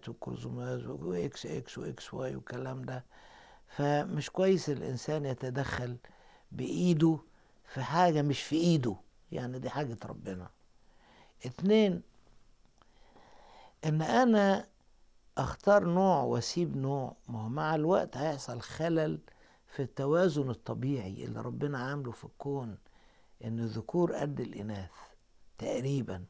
الجينات والكروموزومات واكس اكس واكس واي والكلام ده فمش كويس الانسان يتدخل بايده في حاجه مش في ايده يعني دي حاجه ربنا اتنين ان انا اختار نوع واسيب نوع ما هو مع الوقت هيحصل خلل في التوازن الطبيعي اللي ربنا عامله في الكون ان الذكور قد الاناث تقريبا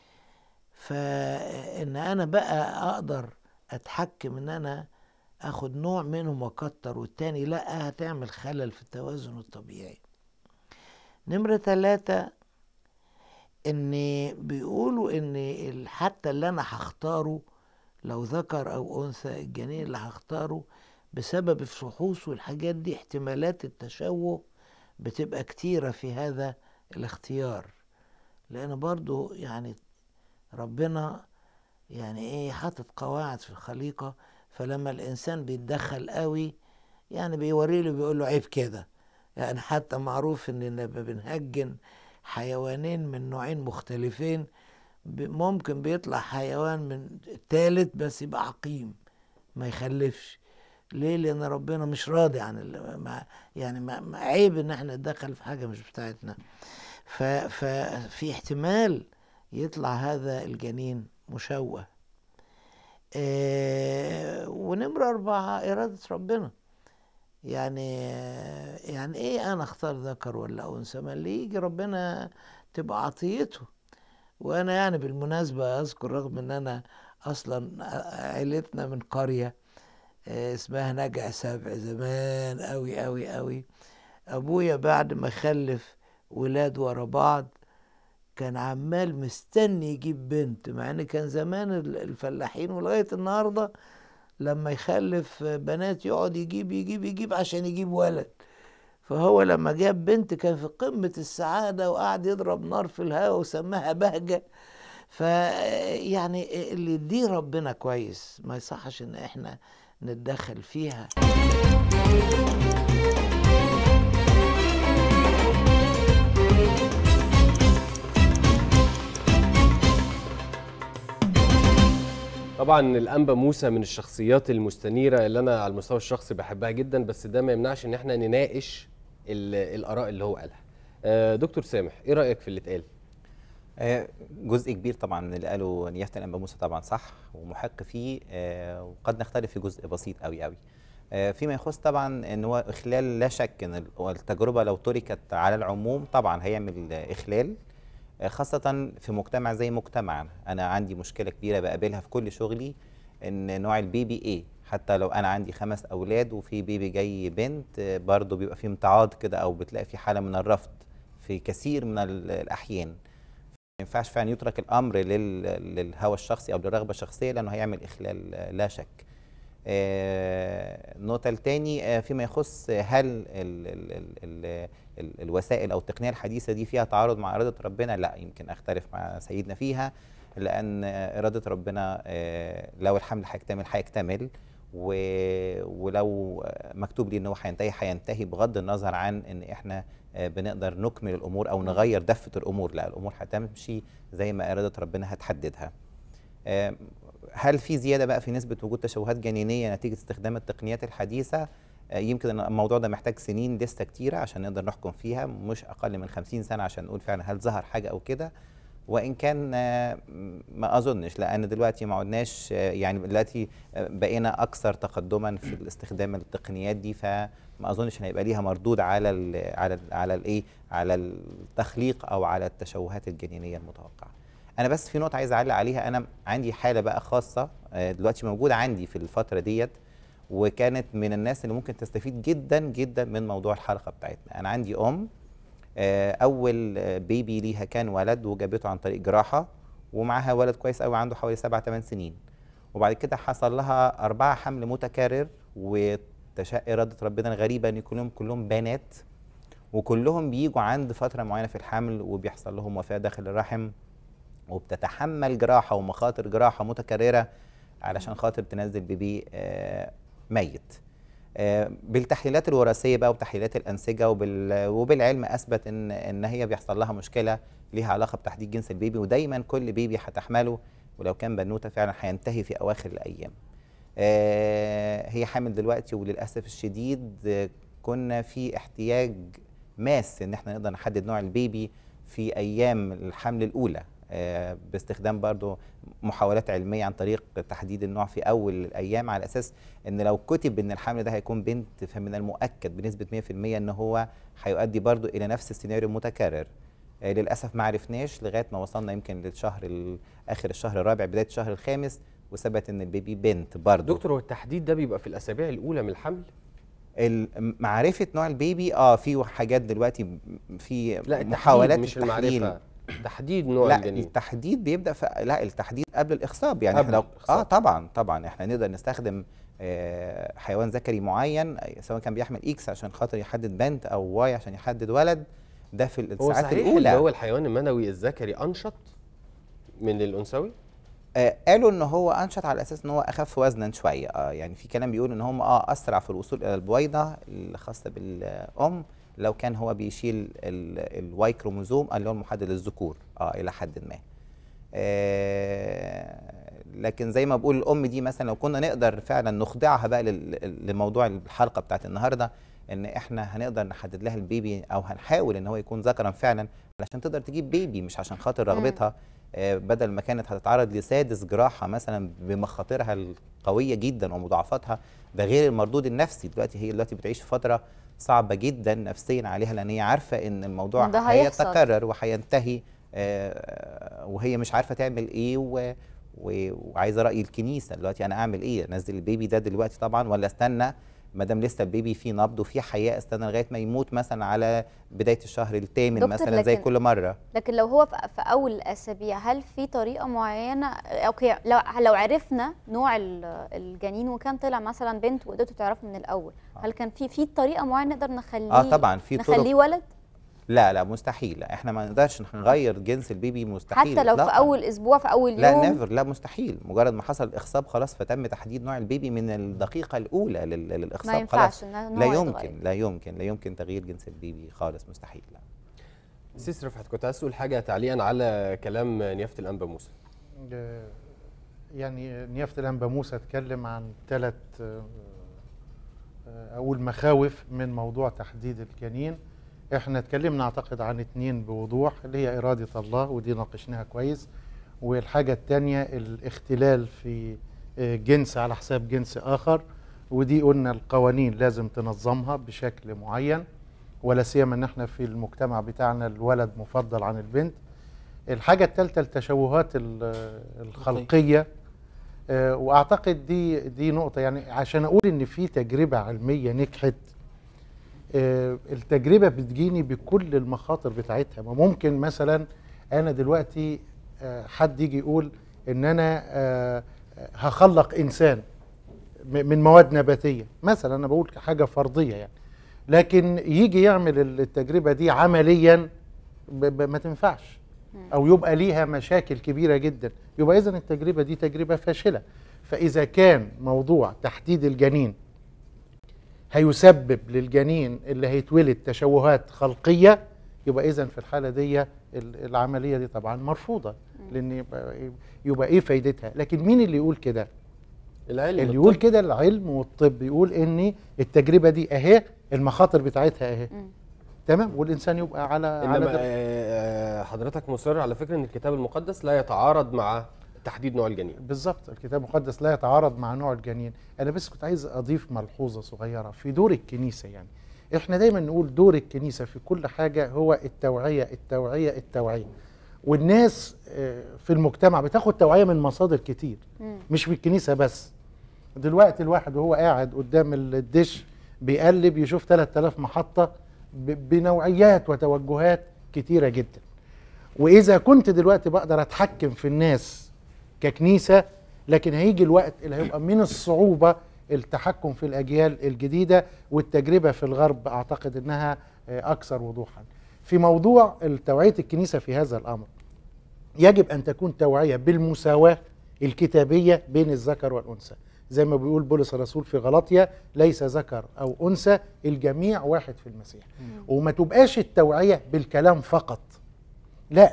فان انا بقى اقدر اتحكم ان انا اخد نوع منهم واكتر والتاني لا هتعمل خلل في التوازن الطبيعي نمرة ثلاثة ان بيقولوا ان حتى اللي انا هختاره لو ذكر او انثى الجنين اللي هختاره بسبب الفحوص والحاجات دي احتمالات التشوه بتبقى كتيرة في هذا الاختيار لان برضو يعني ربنا يعني ايه حاطط قواعد في الخليقة فلما الانسان بيتدخل قوي يعني بيوري له بيقول له عيب كده يعني حتى معروف ان لما بنهجن حيوانين من نوعين مختلفين ممكن بيطلع حيوان من التالت بس يبقى عقيم ما يخلفش ليه لان ربنا مش راضي عن ما يعني ما عيب ان احنا نتدخل في حاجه مش بتاعتنا ففي احتمال يطلع هذا الجنين مشوه اه ونمرة أربعة إرادة ربنا يعني يعني إيه أنا أختار ذكر ولا أنثى ما اللي يجي ربنا تبقى عطيته وأنا يعني بالمناسبة أذكر رغم إن أنا أصلا عيلتنا من قرية اسمها نجع سبع زمان أوي أوي أوي أبويا بعد ما خلف ولاد ورا بعض كان عمال مستني يجيب بنت مع ان كان زمان الفلاحين ولغايه النهارده لما يخلف بنات يقعد يجيب يجيب يجيب عشان يجيب ولد فهو لما جاب بنت كان في قمة السعادة وقعد يضرب نار في الهواء وسماها بهجة فيعني اللي يديه ربنا كويس ما يصحش ان احنا نتدخل فيها طبعا الانبا موسى من الشخصيات المستنيره اللي انا على المستوى الشخصي بحبها جدا بس ده ما يمنعش ان احنا نناقش الاراء اللي هو قالها دكتور سامح ايه رايك في اللي اتقال جزء كبير طبعا من اللي قاله نيافه الانبا موسى طبعا صح ومحق فيه وقد نختلف في جزء بسيط قوي قوي فيما يخص طبعا ان هو اخلال لا شك ان التجربه لو تركت على العموم طبعا هيعمل اخلال خاصة في مجتمع زي مجتمعنا أنا عندي مشكلة كبيرة بقابلها في كل شغلي إن نوع البيبي إيه حتى لو أنا عندي خمس أولاد وفي بيبي جاي بنت برضه بيبقى في امتعاض كده أو بتلاقي في حالة من الرفض في كثير من الأحيان ما ينفعش فعلا يترك الأمر للهوى الشخصي أو للرغبة الشخصية لأنه هيعمل إخلال لا شك النقطة الثاني فيما يخص هل ال ال ال ال ال الوسائل أو التقنية الحديثة دي فيها تعارض مع إرادة ربنا؟ لا يمكن أختلف مع سيدنا فيها لأن إرادة ربنا لو الحمل هيكتمل هيكتمل ولو مكتوب لي إن هو هينتهي هينتهي بغض النظر عن إن إحنا بنقدر نكمل الأمور أو نغير دفة الأمور، لا الأمور هتمشي زي ما إرادة ربنا هتحددها. هل في زياده بقى في نسبه وجود تشوهات جنينيه نتيجه استخدام التقنيات الحديثه يمكن الموضوع ده محتاج سنين لسه كتيره عشان نقدر نحكم فيها مش اقل من 50 سنه عشان نقول فعلا هل ظهر حاجه او كده وان كان ما اظنش لان دلوقتي ما عدناش يعني دلوقتي بقينا اكثر تقدما في استخدام التقنيات دي فما اظنش ان هيبقى ليها مردود على ال على ال على الايه على التخليق او على التشوهات الجنينيه المتوقعه انا بس في نقطه عايز اعلق عليها انا عندي حاله بقى خاصه دلوقتي موجوده عندي في الفتره ديت وكانت من الناس اللي ممكن تستفيد جدا جدا من موضوع الحلقه بتاعتنا انا عندي ام اول بيبي ليها كان ولد وجابته عن طريق جراحه ومعاها ولد كويس قوي عنده حوالي سبع ثمان سنين وبعد كده حصل لها أربعة حمل متكرر وتشاء إرادة ربنا الغريبة إن كلهم كلهم بنات وكلهم بيجوا عند فترة معينة في الحمل وبيحصل لهم وفاة داخل الرحم وبتتحمل جراحه ومخاطر جراحه متكرره علشان خاطر تنزل بيبي آه ميت آه بالتحليلات الوراثيه بقى وتحليلات الانسجه وبال وبالعلم اثبت ان ان هي بيحصل لها مشكله ليها علاقه بتحديد جنس البيبي ودايما كل بيبي هتحمله ولو كان بنوته فعلا هينتهي في اواخر الايام آه، هي حامل دلوقتي وللاسف الشديد آه، كنا في احتياج ماس ان احنا نقدر نحدد نوع البيبي في ايام الحمل الاولى آه، باستخدام برضو محاولات علميه عن طريق تحديد النوع في اول الايام على اساس ان لو كتب ان الحمل ده هيكون بنت فمن المؤكد بنسبه 100% ان هو هيؤدي برضو الى نفس السيناريو المتكرر آه، للاسف ما عرفناش لغايه ما وصلنا يمكن للشهر ال- اخر الشهر الرابع بدايه الشهر الخامس وثبت ان البيبي بنت برضو دكتور هو التحديد ده بيبقى في الاسابيع الاولى من الحمل ال- معرفه نوع البيبي اه في حاجات دلوقتي م- في لا التحديد محاولات مش التحليل. المعرفه تحديد نوع لا الجنين التحديد بيبدا في لا التحديد قبل الاخصاب يعني قبل احنا لو الإخصاب. اه طبعا طبعا احنا نقدر نستخدم آه حيوان ذكري معين آه، سواء كان بيحمل اكس عشان خاطر يحدد بنت او واي عشان يحدد ولد ده في هو الساعات صحيح الاولى اللي هو الحيوان المنوي الذكري انشط من الانثوي آه قالوا ان هو انشط على اساس ان هو اخف وزنا شويه اه يعني في كلام بيقول ان هم اه اسرع في الوصول الى البويضه الخاصه بالام لو كان هو بيشيل ال- الواي كروموزوم اللي هو المحدد للذكور اه الى حد ما آه لكن زي ما بقول الام دي مثلا لو كنا نقدر فعلا نخضعها بقى لل- لموضوع الحلقه بتاعت النهارده ان احنا هنقدر نحدد لها البيبي او هنحاول ان هو يكون ذكرا فعلا علشان تقدر تجيب بيبي مش عشان خاطر مم. رغبتها آه، بدل ما كانت هتتعرض لسادس جراحه مثلا بمخاطرها القويه جدا ومضاعفاتها ده غير المردود النفسي دلوقتي هي دلوقتي بتعيش فتره صعبه جدا نفسيا عليها لان هي عارفه ان الموضوع ده هيحصل. هيتكرر وهينتهي آه، وهي مش عارفه تعمل ايه و و- وعايزه راي الكنيسه دلوقتي انا اعمل ايه انزل البيبي ده دلوقتي طبعا ولا استنى ما دام لسه البيبي فيه نبض وفيه حياه استنى لغايه ما يموت مثلا على بدايه الشهر الثامن دكتور، مثلا زي لكن- كل مره لكن لو هو في في اول الاسابيع هل في طريقه معينه اوكي لو لو عرفنا نوع ال- الجنين وكان طلع مثلا بنت وقدرتوا تعرفوا من الاول هل كان في في طريقه معينه نقدر نخليه اه طبعا في طرق نخليه ولد لا لا مستحيل لا احنا ما نقدرش نغير جنس البيبي مستحيل حتى لو في إطلاقاً. اول اسبوع في اول لا يوم نيفر لا مستحيل مجرد ما حصل الاخصاب خلاص فتم تحديد نوع البيبي من الدقيقه الاولى لل- ما للاخصاب ينفعش خلاص ان لا نوعه يمكن يتغير. لا يمكن لا يمكن تغيير جنس البيبي خالص مستحيل لا سيس رفعت كنت عايز تقول حاجه تعليقا على كلام نيافه الانبا موسى آه، يعني نيافة الأنبا موسى اتكلم عن ثلاث أقول مخاوف من موضوع تحديد الجنين احنا اتكلمنا اعتقد عن اتنين بوضوح اللي هي إرادة الله ودي ناقشناها كويس والحاجة التانية الاختلال في آه، جنس على حساب جنس آخر ودي قلنا القوانين لازم تنظمها بشكل معين ولا سيما ان احنا في المجتمع بتاعنا الولد مفضل عن البنت الحاجة الثالثة التشوهات ال- الخلقية آه، واعتقد دي دي نقطة يعني عشان اقول ان في تجربة علمية نجحت آه، التجربة بتجيني بكل المخاطر بتاعتها ما ممكن مثلا انا دلوقتي آه، حد يجي يقول ان انا آه، هخلق انسان م- من مواد نباتية مثلا انا بقول حاجة فرضية يعني لكن يجي يعمل التجربة دي عمليا ب- ب- ما تنفعش او يبقى ليها مشاكل كبيره جدا يبقى اذا التجربه دي تجربه فاشله فاذا كان موضوع تحديد الجنين هيسبب للجنين اللي هيتولد تشوهات خلقيه يبقى اذا في الحاله دي ال- العمليه دي طبعا مرفوضه لان يبقى, يبقى ايه فايدتها لكن مين اللي يقول كده العلم اللي يقول الطب. كده العلم والطب يقول ان التجربه دي اهي المخاطر بتاعتها اهي مم. تمام والانسان يبقى على على انما ده. آه، حضرتك مصر على فكره ان الكتاب المقدس لا يتعارض مع تحديد نوع الجنين بالظبط الكتاب المقدس لا يتعارض مع نوع الجنين انا بس كنت عايز اضيف ملحوظه صغيره في دور الكنيسه يعني احنا دايما نقول دور الكنيسه في كل حاجه هو التوعيه التوعيه التوعيه والناس آه، في المجتمع بتاخد توعيه من مصادر كتير مم. مش في الكنيسه بس دلوقتي الواحد وهو قاعد قدام الدش بيقلب يشوف 3000 محطه ب- بنوعيات وتوجهات كتيره جدا واذا كنت دلوقتي بقدر اتحكم في الناس ككنيسه لكن هيجي الوقت اللي هيبقى من الصعوبه التحكم في الاجيال الجديده والتجربه في الغرب اعتقد انها آه، اكثر وضوحا في موضوع توعيه الكنيسه في هذا الامر يجب ان تكون توعيه بالمساواه الكتابيه بين الذكر والانثى زي ما بيقول بولس الرسول في غلطيا ليس ذكر او انثى الجميع واحد في المسيح وما تبقاش التوعيه بالكلام فقط لا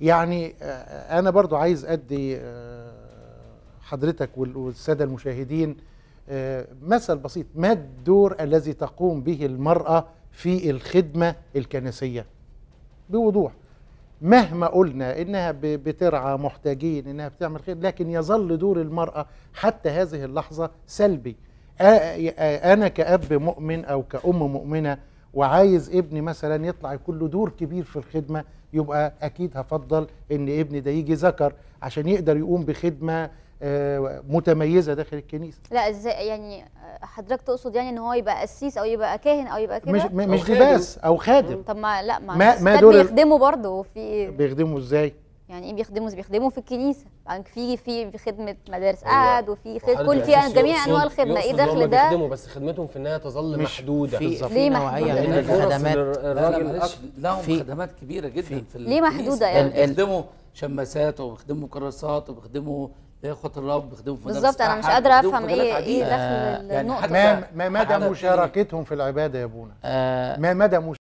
يعني آه، انا برضو عايز ادي آه، حضرتك وال- والساده المشاهدين آه، مثل بسيط ما الدور الذي تقوم به المراه في الخدمه الكنسيه بوضوح مهما قلنا انها ب- بترعى محتاجين انها بتعمل خير لكن يظل دور المراه حتى هذه اللحظه سلبي آ- آ- انا كاب مؤمن او كأم مؤمنه وعايز ابني مثلا يطلع يكون له دور كبير في الخدمه يبقى اكيد هفضل ان ابني ده يجي ذكر عشان يقدر يقوم بخدمه آه، متميزه داخل الكنيسه لا ازاي يعني آه، حضرتك تقصد يعني ان هو يبقى قسيس او يبقى كاهن او يبقى كده مش م- مش خادم. لباس او خادم طب ما لا ما, ما- ما ما دول ال- بيخدموا برضه في بيخدموا ازاي يعني ايه بيخدموا بيخدموا في الكنيسه يعني في في خدمه مدارس أيوة. قعد وفي خد وحضرتك كل في الأساس جميع يقصد- انواع الخدمه ايه يقصد إن هم دخل ده بيخدموا بس خدمتهم في النهايه تظل مش محدوده في بالظبط. في ليه نوعيه محدودة؟ من لان الفرص الخدمات للراجل لا لا معلش أكتر. لهم في- خدمات كبيره جدا في- في ليه الكنيسة. محدودة يعني؟ ال- ال- بيخدموا شماسات وبيخدموا كراسات وبيخدموا اخوه الرب بيخدموا في مدارس بالظبط انا مش أحد، قادره بيخدموا افهم في مجالات ايه ايه عديدة. دخل يعني النقطه حتى- ما ما مدى حتى في- مشاركتهم في العباده يا ابونا آه ما مدى